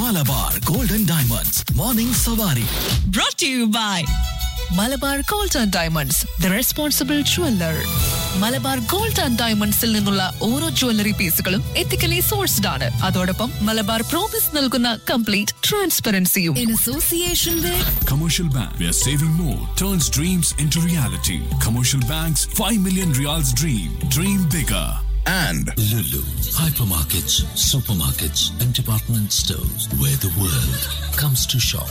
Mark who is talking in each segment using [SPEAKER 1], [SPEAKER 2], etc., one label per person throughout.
[SPEAKER 1] Malabar golden diamonds morning സവാരി
[SPEAKER 2] brought to you by Malabar gold and diamonds the responsible jeweller Malabar gold and ഡയമണ്ട്സിൽ നിന്നുള്ള ഓരോ jewellery പീസുകളും ethically sourced ആണ് അതോടൊപ്പം മലബാർ പ്രോമിസ് നൽകുന്ന കംപ്ലീറ്റ് ട്രാൻസ്പെറൻസിയും in association with
[SPEAKER 3] Commercial Bank, where saving more turns dreams into reality. Commercial Bank's 5 million reals dream. Dream bigger.
[SPEAKER 1] and
[SPEAKER 4] Lulu, hypermarkets, supermarkets, and department stores where the world comes to shop.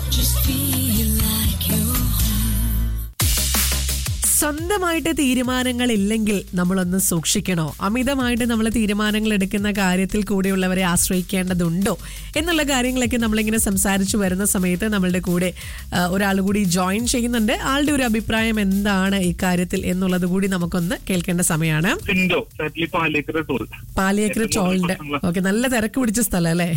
[SPEAKER 5] സ്വന്തമായിട്ട് തീരുമാനങ്ങൾ ഇല്ലെങ്കിൽ നമ്മളൊന്ന് സൂക്ഷിക്കണോ അമിതമായിട്ട് നമ്മൾ തീരുമാനങ്ങൾ എടുക്കുന്ന കാര്യത്തിൽ കൂടെയുള്ളവരെ ആശ്രയിക്കേണ്ടതുണ്ടോ എന്നുള്ള കാര്യങ്ങളൊക്കെ നമ്മളിങ്ങനെ സംസാരിച്ചു വരുന്ന സമയത്ത് നമ്മളുടെ കൂടെ ആ, ഒരാൾ കൂടി ജോയിൻ ചെയ്യുന്നുണ്ട് ആളുടെ ഒരു അഭിപ്രായം എന്താണ് ഈ കാര്യത്തിൽ എന്നുള്ളത് കൂടി നമുക്കൊന്ന് കേൾക്കേണ്ട സമയമാണ്
[SPEAKER 6] സിൻഡോ സാറ്റ്ലി പാലേക്കര ടോൾ
[SPEAKER 5] പാലിയേക്കര ചോളിന്റെ ഓക്കെ നല്ല തിരക്ക് പിടിച്ച സ്ഥലം അല്ലേ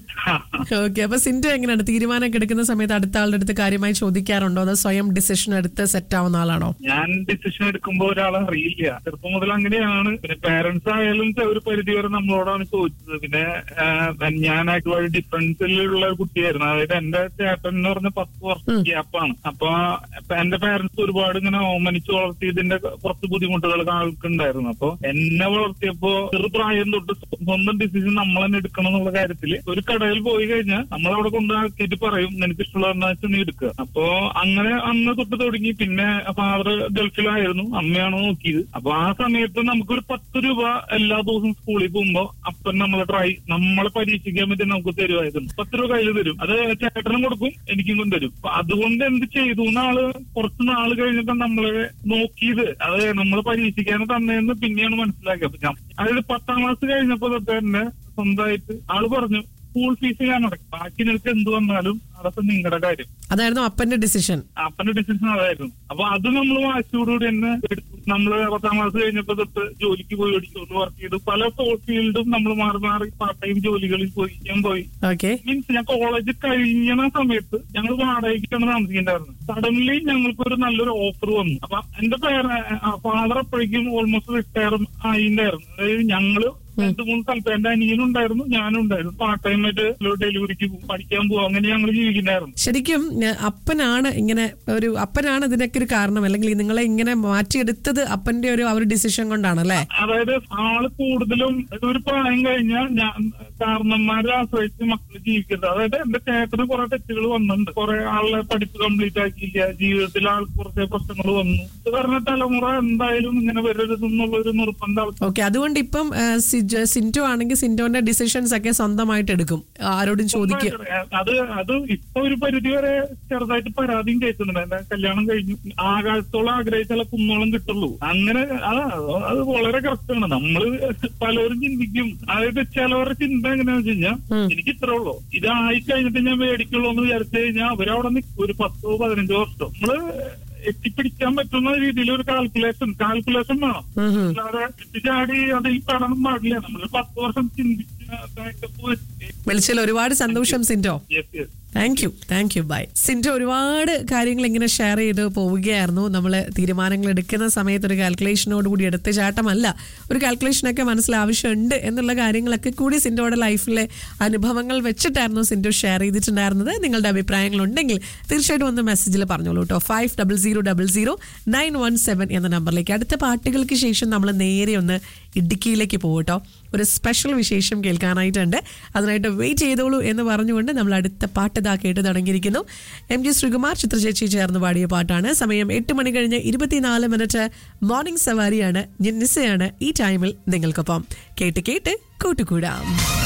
[SPEAKER 5] ഓക്കെ അപ്പൊ സിൻഡു എങ്ങനെയാണ് തീരുമാനമൊക്കെ എടുക്കുന്ന സമയത്ത് അടുത്ത ആളുടെ അടുത്ത് കാര്യമായി ചോദിക്കാറുണ്ടോ അതോ സ്വയം ഡിസിഷൻ എടുത്ത് സെറ്റ് ആവുന്ന ആളാണോ
[SPEAKER 6] ഞാൻ ഡിസിഷൻ എടുക്കുമ്പോ ഒരാളെ അറിയില്ല ചെറുപ്പം മുതൽ അങ്ങനെയാണ് പിന്നെ പേരൻസ് ആയാലും ഒരു പരിധി വരെ നമ്മളോടാണ് ചോദിച്ചത് പിന്നെ ആഹ്, ഞാനായിട്ട് വളരെ ഡിഫറൻസിലുള്ള ഒരു കുട്ടിയായിരുന്നു അതായത് എന്റെ ചേട്ടൻ എന്ന് പറഞ്ഞ പത്ത് വർഷം ഗ്യാപ്പാണ് അപ്പൊ എന്റെ പേരൻസ് ഒരുപാട് ഇങ്ങനെ ഓമനിച്ച് വളർത്തിയതിന്റെ കുറച്ച് ബുദ്ധിമുട്ടുകൾ ആൾക്കുണ്ടായിരുന്നു അപ്പൊ എന്നെ വളർത്തിയപ്പോ ചെറുപ്രായം തൊട്ട് സ്വന്തം ഡിസിഷൻ നമ്മൾ തന്നെ എടുക്കണം എന്നുള്ള കാര്യത്തില് ഒരു കടയിൽ പോയി കഴിഞ്ഞാൽ നമ്മൾ അവിടെ കൊണ്ടാക്കിയിട്ട് പറയും നിനക്ക് ഇഷ്ടമുള്ള എന്താ വെച്ചാൽ നീ എടുക്കുക അപ്പൊ അങ്ങനെ അന്ന് തൊട്ട് തുടങ്ങി പിന്നെ ഫാദർ ഗൾഫിലായിരുന്നു അമ്മയാണ് നോക്കിയത് അപ്പൊ ആ സമയത്ത് നമുക്കൊരു പത്ത് രൂപ എല്ലാ ദിവസവും സ്കൂളിൽ പോകുമ്പോ അപ്പൻ നമ്മളെ ട്രൈ നമ്മളെ പരീക്ഷിക്കാൻ പറ്റി നമുക്ക് തരുമായിരുന്നു പത്ത് രൂപ കയ്യിൽ തരും അത് ചേട്ടനും കൊടുക്കും എനിക്കും കൊണ്ട് തരും അപ്പൊ അതുകൊണ്ട് എന്ത് ചെയ്തു എന്നാള് കുറച്ച് നാള് കഴിഞ്ഞിട്ട് നമ്മളെ നോക്കിയത് അത് നമ്മൾ പരീക്ഷിക്കാൻ തന്നെയെന്ന് പിന്നെയാണ് മനസ്സിലാക്കിയത് അപ്പൊ ഞാൻ അതായത് പത്താം ക്ലാസ് കഴിഞ്ഞപ്പോ തൊട്ട് തന്നെ സ്വന്തമായിട്ട് ആള് പറഞ്ഞു സ്കൂൾ ഫീസ് ഞാൻ അടക്കും ബാക്കി നിങ്ങൾക്ക് എന്ത് വന്നാലും അതൊക്കെ നിങ്ങളുടെ കാര്യം
[SPEAKER 5] അതായിരുന്നു അപ്പന്റെ ഡിസിഷൻ
[SPEAKER 6] അപ്പന്റെ ഡിസിഷൻ അതായിരുന്നു അപ്പൊ അത് നമ്മൾ വാശിയോടുകൂടി തന്നെ എടുത്തു നമ്മള് പത്താം ക്ലാസ് കഴിഞ്ഞപ്പോ തൊട്ട് ജോലിക്ക് പോയി ഓടിച്ചോണ്ട് വർക്ക് ചെയ്തു പല ഫീൽഡും നമ്മൾ മാറി മാറി പാർട്ട് ടൈം ജോലികളിൽ പോയി ഞാൻ പോയി
[SPEAKER 5] ഓക്കെ
[SPEAKER 6] മീൻസ് ഞാൻ കോളേജ് കഴിഞ്ഞ സമയത്ത് ഞങ്ങൾ വാടകയ്ക്കാണ് താമസിക്കേണ്ടായിരുന്നത് സഡൻലി ഞങ്ങൾക്ക് ഒരു നല്ലൊരു ഓഫർ വന്നു അപ്പൊ എന്റെ പേര് ഫാദർ അപ്പോഴേക്കും ഓൾമോസ്റ്റ് റിട്ടയർ ആയിണ്ടായിരുന്നു അതായത് ഞങ്ങള് രണ്ട് മൂന്ന് സ്ഥലത്ത് എന്റെ അനിയനുണ്ടായിരുന്നു ഞാനും ഉണ്ടായിരുന്നു പാർട്ട് ടൈം ആയിട്ട് ഡെലിവറിക്ക് പോകും പഠിക്കാൻ പോകും അങ്ങനെ ഞങ്ങൾ ജീവിക്കുന്നുണ്ടായിരുന്നു
[SPEAKER 5] ശരിക്കും ഏഹ്, അപ്പനാണ് ഇങ്ങനെ ഒരു അപ്പനാണ് ഇതിനൊക്കെ ഒരു കാരണം അല്ലെങ്കിൽ നിങ്ങളെ ഇങ്ങനെ മാറ്റിയെടുത്തത് അപ്പന്റെ ഒരു ആ ഒരു ഡിസിഷൻ കൊണ്ടാണല്ലേ
[SPEAKER 6] അതായത് ആള് കൂടുതലും ഒരു പ്രായം കഴിഞ്ഞാൽ ഞാൻ കാരണന്മാരെ ആശ്രയിച്ച് മക്കൾ ജീവിക്കരുത് അതായത് എന്റെ ചേട്ടന് കുറെ തെറ്റുകൾ വന്നിട്ടുണ്ട് കുറെ ആളെ പഠിപ്പ് കംപ്ലീറ്റ് ആക്കിയില്ല ജീവിതത്തിൽ ആൾക്ക് കുറച്ച് പ്രശ്നങ്ങൾ വന്നു ഇത് പറഞ്ഞ തലമുറ എന്തായാലും ഇങ്ങനെ വരരുത് എന്നുള്ള ഒരു നിർബന്ധം ആൾക്ക്
[SPEAKER 5] ഓക്കെ അതുകൊണ്ട് ഇപ്പം ഏഹ്, സിജ- സിൻറ്റോ ആണെങ്കിൽ സിൻറ്റോന്റെ ഡിസിഷൻസ് ഒക്കെ സ്വന്തമായിട്ട് എടുക്കും ആരോടും ചോദിക്കും
[SPEAKER 6] അത് അത് ഇപ്പൊ ഒരു പരിധി വരെ ചെറുതായിട്ട് പരാതിയും കേൾക്കുന്നുണ്ട് എന്റെ കല്യാണം കഴിഞ്ഞു ആകാശത്തോളം ആഗ്രഹിച്ചാലേ കുന്നോളം കിട്ടുള്ളൂ അങ്ങനെ അത് അത് വളരെ കറക്റ്റാണ് നമ്മള് പലരും ചിന്തിക്കും അതായത് ചിലവരുടെ ചിന്ത എങ്ങനെയാന്ന് വെച്ച് കഴിഞ്ഞാൽ എനിക്ക് ഇത്രേ ഉള്ളൂ ഇതായി കഴിഞ്ഞിട്ട് ഞാൻ മേടിക്കുള്ളൂ എന്ന് വിചാരിച്ചു കഴിഞ്ഞാൽ അവരവിടെ നിൽക്കും ഒരു പത്തോ പതിനഞ്ചോ വർഷം നമ്മള് എത്തിപ്പിടിക്കാൻ പറ്റുന്ന രീതിയിൽ ഒരു കാൽക്കുലേഷൻ കാൽക്കുലേഷൻ വേണം അല്ലാതെ ചാടി അത് ഈ പഠനം പാടില്ല നമ്മൾ പത്ത് വർഷം ചിന്തിച്ച്
[SPEAKER 5] വിളിച്ചതിൽ ഒരുപാട് സന്തോഷം Sinto
[SPEAKER 6] yes yes
[SPEAKER 5] thank you thank you bye Sinto ഒരുപാട് കാര്യങ്ങൾ ഇങ്ങനെ ഷെയർ ചെയ്ത് പോവുകയായിരുന്നു നമ്മൾ തീരുമാനങ്ങൾ എടുക്കുന്ന സമയത്ത് ഒരു കാൽക്കുലേഷനോട് കൂടി എടുത്ത ചാട്ടമല്ല ഒരു കാൽക്കുലേഷനൊക്കെ മനസ്സിൽ ആവശ്യമുണ്ട് എന്നുള്ള കാര്യങ്ങളൊക്കെ കൂടി സിൻറ്റോയുടെ ലൈഫിലെ അനുഭവങ്ങൾ വെച്ചിട്ടായിരുന്നു സിൻറ്റോ ഷെയർ ചെയ്തിട്ടുണ്ടായിരുന്നത് നിങ്ങളുടെ അഭിപ്രായങ്ങൾ ഉണ്ടെങ്കിൽ തീർച്ചയായിട്ടും ഒന്ന് മെസ്സേജിൽ പറഞ്ഞോളൂ കേട്ടോ five double zero double zero nine one seven എന്ന നമ്പറിലേക്ക് അടുത്ത പാട്ടുകൾക്ക് ശേഷം നമ്മൾ നേരെ ഒന്ന് ഇടുക്കിയിലേക്ക് പോകും കേട്ടോ ഒരു സ്പെഷ്യൽ വിശേഷം കേൾക്കാനായിട്ടുണ്ട് അതിനായിട്ട് വെയിറ്റ് ചെയ്തോളൂ എന്ന് പറഞ്ഞുകൊണ്ട് നമ്മൾ അടുത്ത പാട്ട് ഇതാ കേട്ട് തുടങ്ങിയിരിക്കുന്നു എം ജി ശ്രീകുമാർ ചിത്രചേച്ചി ചേർന്ന് പാടിയ പാട്ടാണ് സമയം എട്ട് മണി കഴിഞ്ഞ് ഇരുപത്തിനാല് മിനിറ്റ് മോർണിംഗ് സവാരിയാണ് നിസ്സയാണ് ഈ ടൈമിൽ നിങ്ങൾക്കൊപ്പം കേട്ട് കേട്ട് കൂട്ടുകൂടാം